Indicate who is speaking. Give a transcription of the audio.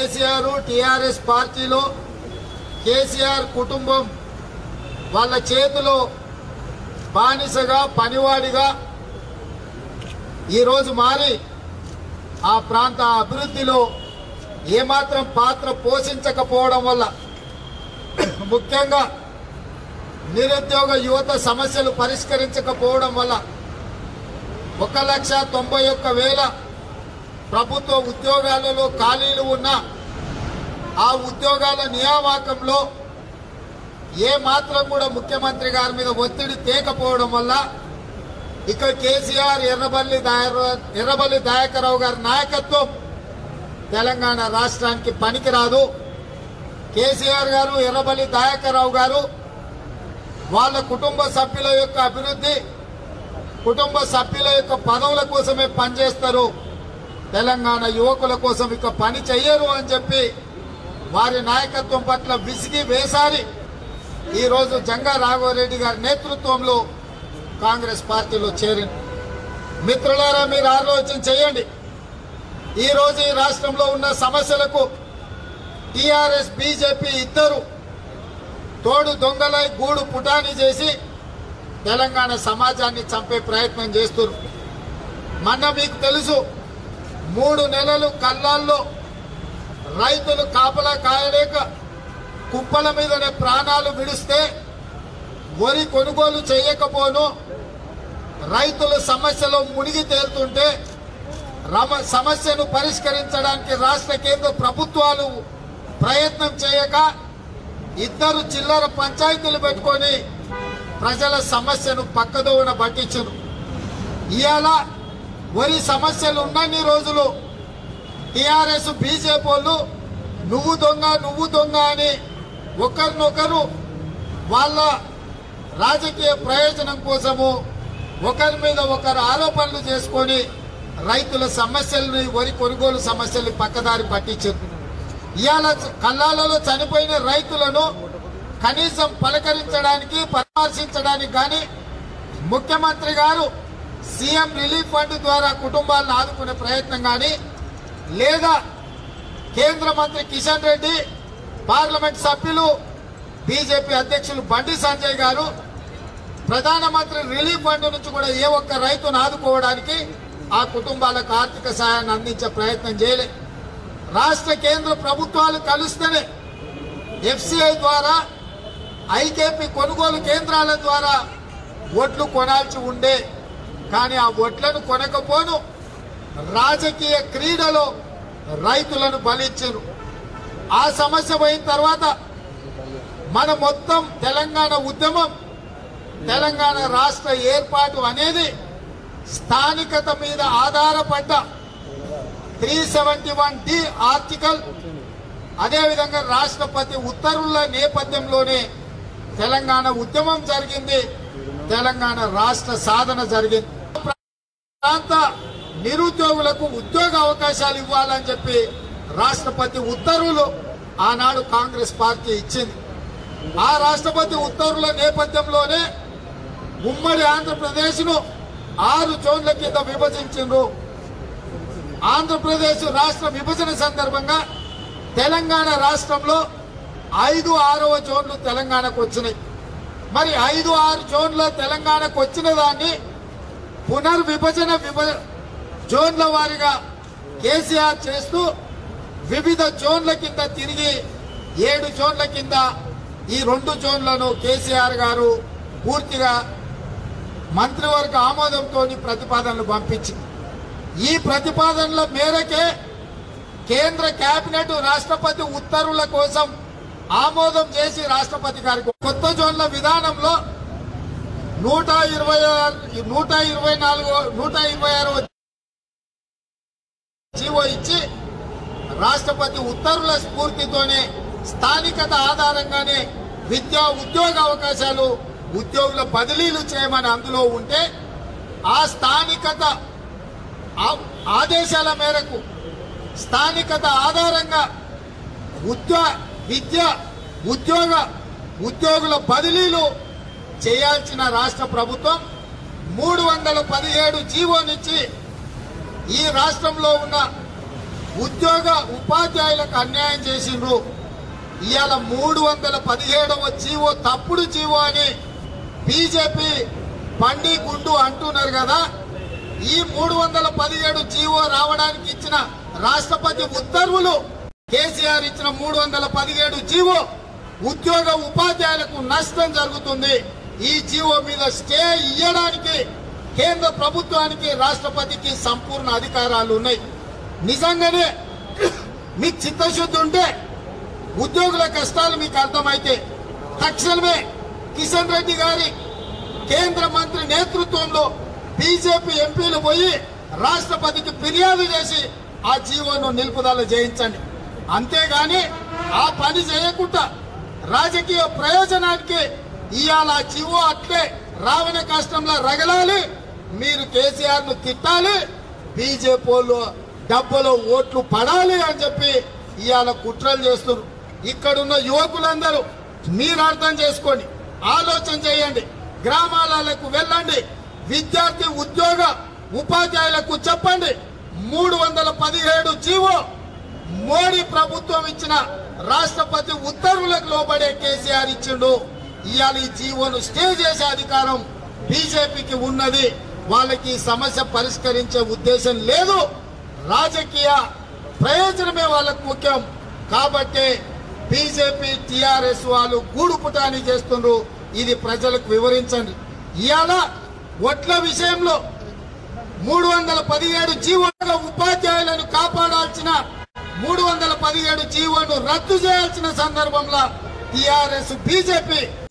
Speaker 1: KCR TRS పార్టీలో కేసీఆర్ కుటుంబం వాళ్ళ చేతిలో బానిసగా పనివాడిగా ఈరోజు మారి ఆ ప్రాంత అభివృద్ధిలో ఏమాత్రం పాత్ర పోషించకపోవడం వల్ల ముఖ్యంగా నిరుద్యోగ యువత సమస్యలు పరిష్కరించకపోవడం వల్ల ఒక లక్ష తొంభై ఒక్క వేల ప్రభుత్వ ఉద్యోగాలలో ఖాళీలు ఉన్న ఆ ఉద్యోగాల నియామకంలో ఏ మాత్రం కూడా ముఖ్యమంత్రి గారి మీద ఒత్తిడి తేకపోవడం వల్ల ఇక కేసీఆర్ ఎర్రబల్లి దయ- ఎర్రబల్లి దయాకరావు గారి నాయకత్వం తెలంగాణ రాష్ట్రానికి పనికిరాదు కేసీఆర్ గారు ఎర్రబల్లి దయాకరావు గారు వాళ్ళ కుటుంబ సభ్యుల యొక్క అభివృద్ధి కుటుంబ సభ్యుల యొక్క పదవుల కోసమే పనిచేస్తారు తెలంగాణ యువకుల కోసం ఇక పని చెయ్యరు అని చెప్పి వారి నాయకత్వం పట్ల విసిగి వేసారి ఈరోజు జంగా రాఘవరెడ్డి గారి నేతృత్వంలో కాంగ్రెస్ పార్టీలో చేరింది మిత్రులారా మీరు ఆలోచన చేయండి ఈరోజు ఈ రాష్ట్రంలో ఉన్న సమస్యలకు టీఆర్ఎస్ బీజేపీ ఇద్దరు తోడు దొంగలై గూడు పుటాని చేసి తెలంగాణ సమాజాన్ని చంపే ప్రయత్నం చేస్తున్నారు మొన్న మీకు తెలుసు మూడు నెలలు కళ్ళాల్లో రైతులు కాపలా కాయలేక కుప్పల మీదనే ప్రాణాలు విడిస్తే వరి కొనుగోలు చేయకపోను రైతుల సమస్యలో మునిగి తేలుతుంటే రమ సమస్యను పరిష్కరించడానికి రాష్ట్ర కేంద్ర ప్రభుత్వాలు ప్రయత్నం చేయక ఇద్దరు చిల్లర పంచాయతీలు పెట్టుకొని ప్రజల సమస్యను పక్కదోవన పట్టించరు ఇవాళ వరి సమస్యలు ఉన్నన్ని రోజులు టిఆర్ఎస్ బీజేపీ వాళ్ళు నువ్వు దొంగ నువ్వు దొంగ అని ఒకరినొకరు వాళ్ళ రాజకీయ ప్రయోజనం కోసము ఒకరి మీద ఒకరు ఆరోపణలు చేసుకొని రైతుల సమస్యల్ని వరి కొనుగోలు సమస్యల్ని పక్కదారి పట్టించారు ఇవాళ కల్లాలలో చనిపోయిన రైతులను కనీసం పలకరించడానికి పరామర్శించడానికి కానీ ముఖ్యమంత్రి గారు సీఎం రిలీఫ్ ఫండ్ ద్వారా కుటుంబాలను ఆదుకునే ప్రయత్నం కానీ లేదా కేంద్ర మంత్రి కిషన్ రెడ్డి పార్లమెంట్ సభ్యులు బీజేపీ అధ్యక్షులు బండి సంజయ్ గారు ప్రధానమంత్రి రిలీఫ్ ఫండ్ నుంచి కూడా ఏ ఒక్క రైతును ఆదుకోవడానికి ఆ కుటుంబాలకు ఆర్థిక సహాయాన్ని అందించే ప్రయత్నం చేయలే రాష్ట్ర కేంద్ర ప్రభుత్వాలు కలుస్తేనే ఎఫ్సిఐ ద్వారా ఐకేపీ కొనుగోలు కేంద్రాల ద్వారా ఓట్లు కొనాల్సి ఉండే కానీ ఆ ఓట్లను కొనకపోను రాజకీయ క్రీడలో రైతులను బలిచ్చారు ఆ సమస్య పోయిన తర్వాత మన మొత్తం తెలంగాణ ఉద్యమం తెలంగాణ రాష్ట్ర ఏర్పాటు అనేది స్థానికత మీద ఆధారపడ్డ three seventy one D article అదేవిధంగా రాష్ట్రపతి ఉత్తర్వుల నేపథ్యంలోనే తెలంగాణ ఉద్యమం జరిగింది తెలంగాణ రాష్ట్ర సాధన జరిగింది ప్రాంత నిరుద్యోగులకు ఉద్యోగ అవకాశాలు ఇవ్వాలని చెప్పి రాష్ట్రపతి ఉత్తర్వులు ఆనాడు కాంగ్రెస్ పార్టీ ఇచ్చింది ఆ రాష్ట్రపతి ఉత్తర్వుల నేపథ్యంలోనే ఉమ్మడి ఆంధ్రప్రదేశ్ ను ఆరు జోన్ల కింద విభజించిండ్రు ఆంధ్రప్రదేశ్ రాష్ట్ర విభజన సందర్భంగా తెలంగాణ రాష్ట్రంలో ఐదు ఆరవ జోన్లు తెలంగాణకు వచ్చినాయి మరి ఐదు ఆరు జోన్ల తెలంగాణకు వచ్చిన దాన్ని పునర్విభజన విభ జోన్ల వారిగా కేసీఆర్ చేస్తూ వివిధ జోన్ల కింద తిరిగి ఏడు జోన్ల కింద ఈ రెండు జోన్లను కేసీఆర్ గారు పూర్తిగా మంత్రివర్గ ఆమోదంతో ప్రతిపాదనలు పంపించింది ఈ ప్రతిపాదనల మేరకే కేంద్ర కేబినెట్ రాష్ట్రపతి ఉత్తర్వుల కోసం ఆమోదం చేసి రాష్ట్రపతి గారికి కొత్త జోన్ల విధానంలో నూట ఇరవై ఆరు నూట ఇరవై నాలుగు నూట ఇరవై ఆరు జీవో ఇచ్చి రాష్ట్రపతి ఉత్తర్వుల స్ఫూర్తితోనే స్థానికత ఆధారంగానే విద్యా ఉద్యోగ అవకాశాలు ఉద్యోగుల బదిలీలు చేయమని అందులో ఉంటే ఆ స్థానికత ఆ- ఆదేశాల మేరకు స్థానికత ఆధారంగా ఉద్యో విద్య ఉద్యోగ ఉద్యోగుల బదిలీలు చేయాల్సిన రాష్ట్ర ప్రభుత్వం మూడు వందల పదిహేడు జీవోనిచ్చి ఈ రాష్ట్రంలో ఉన్న ఉద్యోగ ఉపాధ్యాయులకు అన్యాయం చేసిండ్రు ఇవాళ మూడు వందల పదిహేడవ జీవో తప్పుడు జీవో అని బీజేపీ బండి గుండు అంటున్నారు కదా ఈ మూడు వందల పదిహేడు జీవో రావడానికి ఇచ్చిన రాష్ట్రపతి ఉత్తర్వులు కేసీఆర్ ఇచ్చిన మూడు వందల పదిహేడు జీవో ఉద్యోగ ఉపాధ్యాయులకు నష్టం జరుగుతుంది ఈ జీవో మీద స్టే ఇయ్యడానికి కేంద్ర ప్రభుత్వానికి రాష్ట్రపతికి సంపూర్ణ అధికారాలు ఉన్నాయి నిజంగానే మీకు చిత్తశుద్ధి ఉంటే ఉద్యోగుల కష్టాలు మీకు అర్థమైతే తక్షణమే కిషన్ రెడ్డి గారి కేంద్ర మంత్రి నేతృత్వంలో బీజేపీ ఎంపీలు పోయి రాష్ట్రపతికి ఫిర్యాదు చేసి ఆ జీవోను నిలుపుదల చేయించండి అంతేగాని ఆ పని చేయకుండా రాజకీయ ప్రయోజనానికి ఇవాళ ఆ జీవో అట్లే రావణ కష్టంలో రగలాలి మీరు కేసీఆర్ ను తిట్టాలి బీజేపీ వాళ్ళు డబ్బులో ఓట్లు పడాలి అని చెప్పి ఇవాళ కుట్రలు చేస్తున్నారు ఇక్కడున్న యువకులందరూ మీరు అర్థం చేసుకోండి ఆలోచన చేయండి గ్రామాలకు వెళ్ళండి విద్యార్థి ఉద్యోగ ఉపాధ్యాయులకు చెప్పండి మూడు వందల పదిహేడు జీవో మోడీ ప్రభుత్వం ఇచ్చిన రాష్ట్రపతి ఉత్తర్వులకు లోబడే కేసీఆర్ ఇచ్చిండు ఇవాళ ఈ జీవోను స్టే చేసే అధికారం బీజేపీకి ఉన్నది వాళ్ళకి ఈ సమస్య పరిష్కరించే ఉద్దేశం లేదు రాజకీయ ప్రయోజనమే వాళ్ళకు ముఖ్యం కాబట్టి బీజేపీ టిఆర్ఎస్ వాళ్ళు గూడు పుటాని చేస్తుండ్రు ఇది ప్రజలకు వివరించండి ఇవాళ ఒట్ల విషయంలో మూడు వందల పదిహేడు జీవోల ఉపాధ్యాయులను కాపాడాల్సిన మూడు వందల పదిహేడు జీవోను రద్దు చేయాల్సిన సందర్భంలో టిఆర్ఎస్ బీజేపీ